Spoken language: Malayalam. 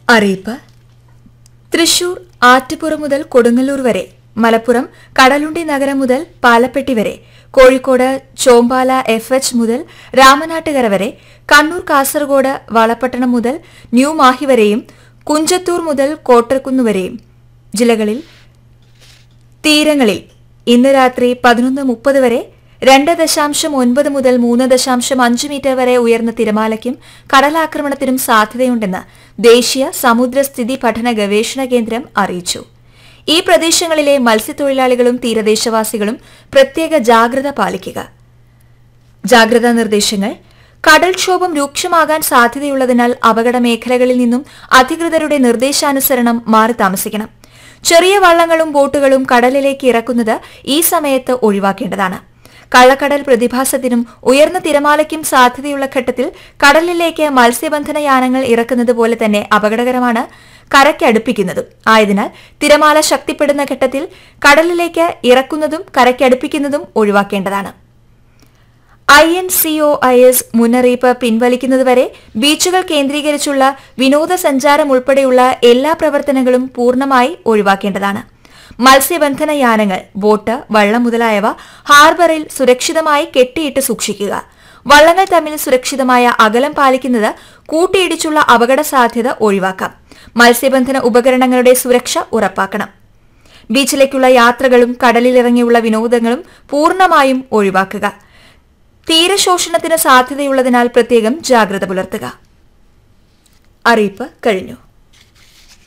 അറിയിപ്പ് തൃശൂർ ആറ്റുപുറം മുതൽ കൊടുങ്ങല്ലൂർ വരെ മലപ്പുറം കടലുണ്ടി നഗരം മുതൽ പാലപ്പെട്ടി വരെ കോഴിക്കോട് ചോമ്പാല എഫ് എച്ച് മുതൽ രാമനാട്ടുകര വരെ കണ്ണൂർ കാസർഗോഡ് വളപട്ടണം മുതൽ ന്യൂ മാഹി വരെയും കുഞ്ചത്തൂർ മുതൽ കോട്ടർക്കുന്ന് വരെയും ജില്ലകളിൽ തീരങ്ങളിൽ ഇന്ന് രാത്രി പതിനൊന്ന് മുപ്പത് വരെ രണ്ട് ദശാംശം ഒൻപത് മുതൽ മൂന്ന് ദശാംശം അഞ്ച് മീറ്റർ വരെ ഉയർന്ന തിരമാലയ്ക്കും കടലാക്രമണത്തിനും സാധ്യതയുണ്ടെന്ന് ദേശീയ സമുദ്രസ്ഥിതി പഠന ഗവേഷണ കേന്ദ്രം അറിയിച്ചു ഈ പ്രദേശങ്ങളിലെ മത്സ്യത്തൊഴിലാളികളും തീരദേശവാസികളും പ്രത്യേക ജാഗ്രത പാലിക്കുക ജാഗ്രതാ നിർദ്ദേശങ്ങൾ കടൽക്ഷോഭം രൂക്ഷമാകാൻ സാധ്യതയുള്ളതിനാൽ അപകട മേഖലകളിൽ നിന്നും അധികൃതരുടെ നിർദ്ദേശാനുസരണം മാറി താമസിക്കണം ചെറിയ വള്ളങ്ങളും ബോട്ടുകളും കടലിലേക്ക് ഇറക്കുന്നത് ഈ സമയത്ത് ഒഴിവാക്കേണ്ടതാണ് കള്ളക്കടൽ പ്രതിഭാസത്തിനും ഉയർന്ന തിരമാലയ്ക്കും സാധ്യതയുള്ള ഘട്ടത്തിൽ കടലിലേക്ക് മത്സ്യബന്ധന യാനങ്ങൾ ഇറക്കുന്നത് പോലെ തന്നെ അപകടകരമാണ് കരയ്ക്ക് അടുപ്പിക്കുന്നതും ആയതിനാൽ തിരമാല ശക്തിപ്പെടുന്ന ഘട്ടത്തിൽ കടലിലേക്ക് ഇറക്കുന്നതും കരയ്ക്ക് അടുപ്പിക്കുന്നതും ഒഴിവാക്കേണ്ടതാണ് I N C O I S മുന്നറിയിപ്പ് പിൻവലിക്കുന്നതുവരെ ബീച്ചുകൾ കേന്ദ്രീകരിച്ചുള്ള വിനോദസഞ്ചാരം ഉൾപ്പെടെയുള്ള എല്ലാ പ്രവർത്തനങ്ങളും പൂർണ്ണമായി ഒഴിവാക്കേണ്ടതാണ് മത്സ്യബന്ധന യാനങ്ങൾ ബോട്ട് വള്ളം മുതലായവ ഹാർബറിൽ സുരക്ഷിതമായി കെട്ടിയിട്ട് സൂക്ഷിക്കുക വള്ളങ്ങൾ തമ്മിൽ സുരക്ഷിതമായ അകലം പാലിക്കുന്നത് കൂട്ടിയിടിച്ചുള്ള അപകട സാധ്യത ഒഴിവാക്കാം മത്സ്യബന്ധന ഉപകരണങ്ങളുടെ സുരക്ഷ ഉറപ്പാക്കണം ബീച്ചിലേക്കുള്ള യാത്രകളും കടലിലിറങ്ങിയുള്ള വിനോദങ്ങളും പൂർണ്ണമായും ഒഴിവാക്കുക തീരശോഷണത്തിന് സാധ്യതയുള്ളതിനാൽ പ്രത്യേകം ജാഗ്രത പുലർത്തുക അറിയിപ്പ് കഴിഞ്ഞു